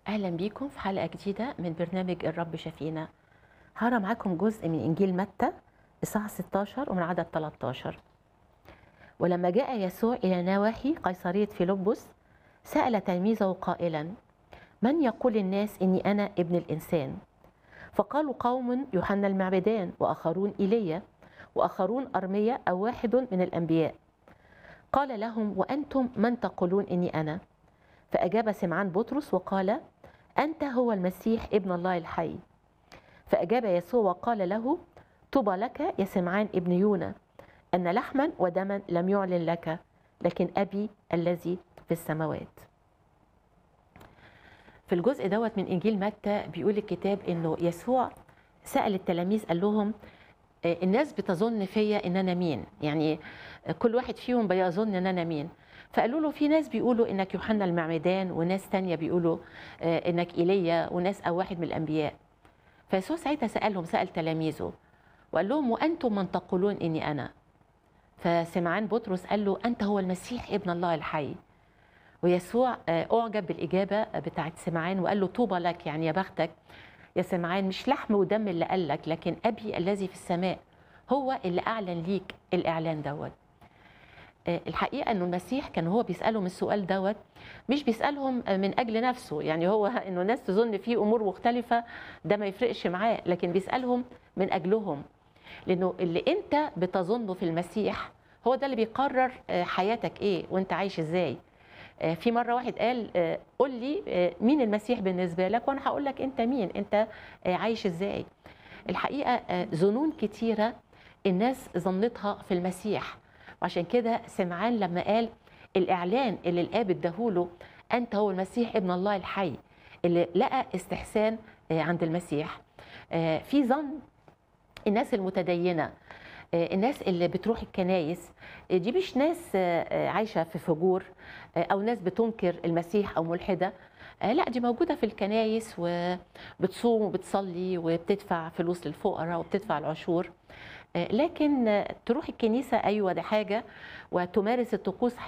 أهلا بيكم في حلقة جديدة من برنامج الرب شفينا هقرا معاكم جزء من إنجيل متى إصحاح 16 ومن عدد 13 ولما جاء يسوع إلى نواحي قيصرية فيلبس سأل تلميذه قائلا من يقول الناس إني أنا ابن الإنسان فقالوا قوم يوحنا المعبدان وآخرون إيليا وآخرون أرميا أو واحد من الأنبياء قال لهم وأنتم من تقولون إني أنا فأجاب سمعان بطرس وقال أنت هو المسيح ابن الله الحي فأجاب يسوع وقال له طوبى لك يا سمعان ابن يونا أن لحما ودما لم يعلن لك لكن أبي الذي في السماوات في الجزء دوت من إنجيل متى بيقول الكتاب إنه يسوع سأل التلاميذ قال لهم آه، الناس بتظن فيا ان انا مين يعني كل واحد فيهم بيظن ان انا مين فقالوا له في ناس بيقولوا انك يوحنا المعمدان وناس تانية بيقولوا آه، انك ايليا وناس او واحد من الانبياء فيسوع ساعتها سالهم سال تلاميذه وقال لهم وانتم من تقولون اني انا فسمعان بطرس قال له انت هو المسيح ابن الله الحي ويسوع آه، اعجب بالاجابه بتاعت سمعان وقال له طوبى لك يعني يا بختك يا سمعان مش لحم ودم اللي قال لك لكن ابي الذي في السماء هو اللي اعلن ليك الاعلان دوت آه، الحقيقه انه المسيح كان هو بيسالهم السؤال دوت مش بيسالهم آه، من اجل نفسه يعني هو انه ناس تظن فيه امور مختلفه ده ما يفرقش معاه لكن بيسالهم من اجلهم لانه اللي انت بتظنه في المسيح هو ده اللي بيقرر آه، حياتك ايه وانت عايش ازاي آه، في مره واحد قال آه، قول لي آه، مين المسيح بالنسبه لك وانا هقول لك انت مين انت آه، عايش ازاي الحقيقه آه، ظنون كتيره الناس ظنتها في المسيح وعشان كده سمعان لما قال الاعلان اللي الاب اداهوله انت هو المسيح ابن الله الحي اللي لقى استحسان آه، عند المسيح آه، في ظن الناس المتدينه آه، الناس اللي بتروح الكنايس آه، دي مش ناس آه، آه، عايشه في فجور آه، او ناس بتنكر المسيح او ملحده آه، لا دي موجوده في الكنايس وبتصوم وبتصلي وبتدفع فلوس للفقراء وبتدفع العشور آه، لكن آه، تروح الكنيسه ايوه ده حاجه وتمارس الطقوس